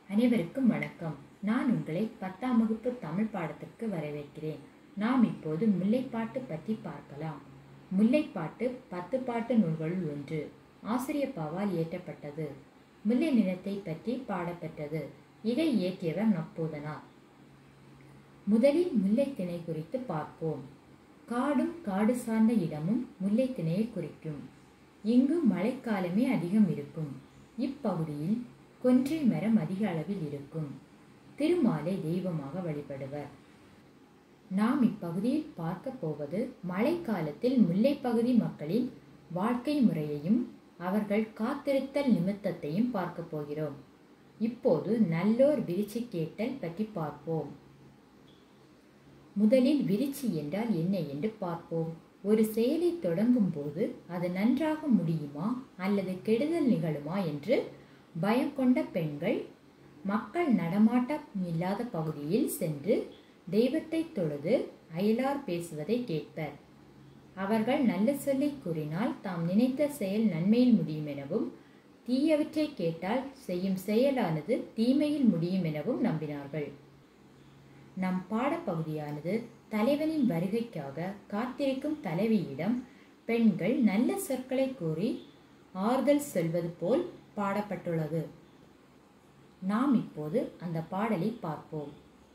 அனைவருக்கும் வணக்கம் நான் உங்களை பத்தாம் வகுப்பு தமிழ் பாடத்திற்கு வரவேற்கிறேன் நாம் இப்போது முல்லைப்பாட்டு பற்றி பார்க்கலாம் முல்லைப்பாட்டு பத்து பாட்டு நூல்களுள் ஒன்று ஆசிரியப்பாவால் இயற்றப்பட்டது முல்லை நிலத்தை பற்றி பாடப்பெற்றது இதை இயற்றியவர் நப்பூதனார் முதலில் முல்லை திணை குறித்து பார்ப்போம் காடும் காடு சார்ந்த இடமும் முல்லை திணையை குறிக்கும் இங்கு மழைக்காலமே அதிகம் இருக்கும் இப்பகுதியில் கொன்றை மரம் அதிக அளவில் இருக்கும் திருமாலை தெய்வமாக வழிபடுவர் நாம் இப்பகுதியில் பார்க்க போவது மழைக்காலத்தில் முல்லைப்பகுதி மக்களின் வாழ்க்கை முறையையும் அவர்கள் காத்திருத்தல் நிமித்தத்தையும் பார்க்க போகிறோம் இப்போது நல்லோர் விரிச்சி கேட்டல் பற்றி பார்ப்போம் முதலில் விரிச்சி என்றால் என்ன என்று பார்ப்போம் ஒரு செயலை தொடங்கும் போது அது நன்றாக முடியுமா அல்லது கெடுதல் நிகழுமா என்று பயம் கொண்ட பெண்கள் மக்கள் நடமாட்டம் இல்லாத பகுதியில் சென்று தெய்வத்தை தொழுது அயலார் பேசுவதை கேட்பர் அவர்கள் நல்ல சொல்லை கூறினால் தாம் நினைத்த செயல் நன்மையில் முடியும் எனவும் தீயவற்றை கேட்டால் செய்யும் செயலானது தீமையில் முடியும் எனவும் நம்பினார்கள் நம் பாடப்பகுதியானது தலைவனின் வருகைக்காக காத்திருக்கும் தலைவியிடம் பெண்கள் நல்ல சொற்களை கூறி ஆறுதல் சொல்வது போல் பாடப்பட்டுள்ளது நாம் இப்போது அந்த பாடலை பார்ப்போம்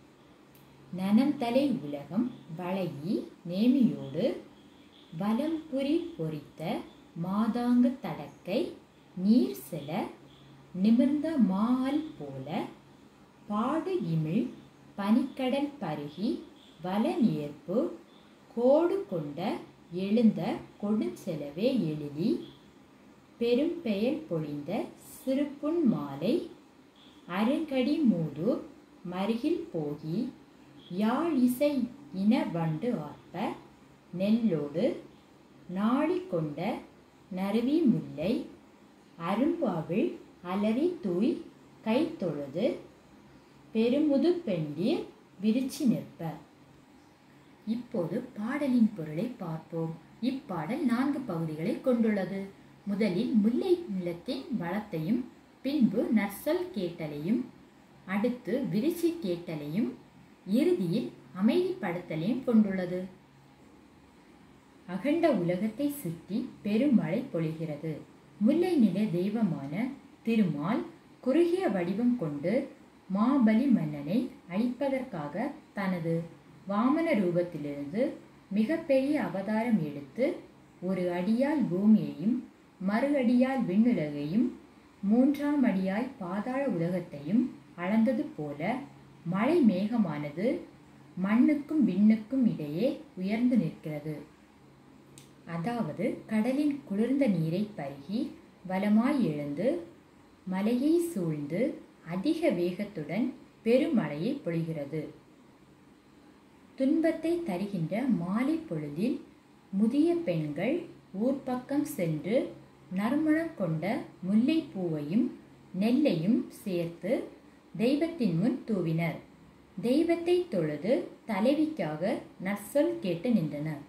நனந்தலை உலகம் வளையி நேமியோடு வலம்புரி பொறித்த மாதாங்கு தடக்கை நீர் செல நிமிர்ந்த மால் போல பாடு இமிழ் பனிக்கடல் பருகி வலநியர்ப்பு கோடு கொண்ட எழுந்த கொடுஞ்செலவே எழிலி பெரும்பெயர் பொழிந்த சிறுப்புன் மாலை அருங்கடி மூதூர் மருகில் போகி யாழ் இசை இன வண்டு ஆர்ப்ப நெல்லோடு நாடி கொண்ட நறுவி முல்லை அரும்பாவிள் அலறி தூய் கை தொழுது பெருமுது பெண்டீர் விரிச்சி நிற்ப இப்போது பாடலின் பொருளை பார்ப்போம் இப்பாடல் நான்கு பகுதிகளை கொண்டுள்ளது முதலில் முல்லை நிலத்தின் வளத்தையும் பின்பு நர்சல் கேட்டலையும் அடுத்து விரிச்சி கேட்டலையும் இறுதியில் அமைதிப்படுத்தலையும் கொண்டுள்ளது அகண்ட உலகத்தை சுற்றி பெருமழை பொழிகிறது முல்லை நில தெய்வமான திருமால் குறுகிய வடிவம் கொண்டு மாபலி மன்னனை அழிப்பதற்காக தனது வாமன ரூபத்திலிருந்து மிகப்பெரிய அவதாரம் எடுத்து ஒரு அடியால் பூமியையும் மறு அடியால் விண்ணுலகையும் மூன்றாம் அடியாய் பாதாள உலகத்தையும் அளந்தது போல மழை மேகமானது மண்ணுக்கும் விண்ணுக்கும் இடையே உயர்ந்து நிற்கிறது அதாவது கடலின் குளிர்ந்த நீரை பருகி வலமாய் எழுந்து மலையை சூழ்ந்து அதிக வேகத்துடன் பெருமழையை பொழிகிறது துன்பத்தை தருகின்ற மாலை பொழுதில் முதிய பெண்கள் ஊர்ப்பக்கம் சென்று நறுமணம் கொண்ட முல்லைப்பூவையும் நெல்லையும் சேர்த்து தெய்வத்தின் முன் தூவினர் தெய்வத்தை தொழுது தலைவிக்காக நற்சொல் கேட்டு நின்றனர்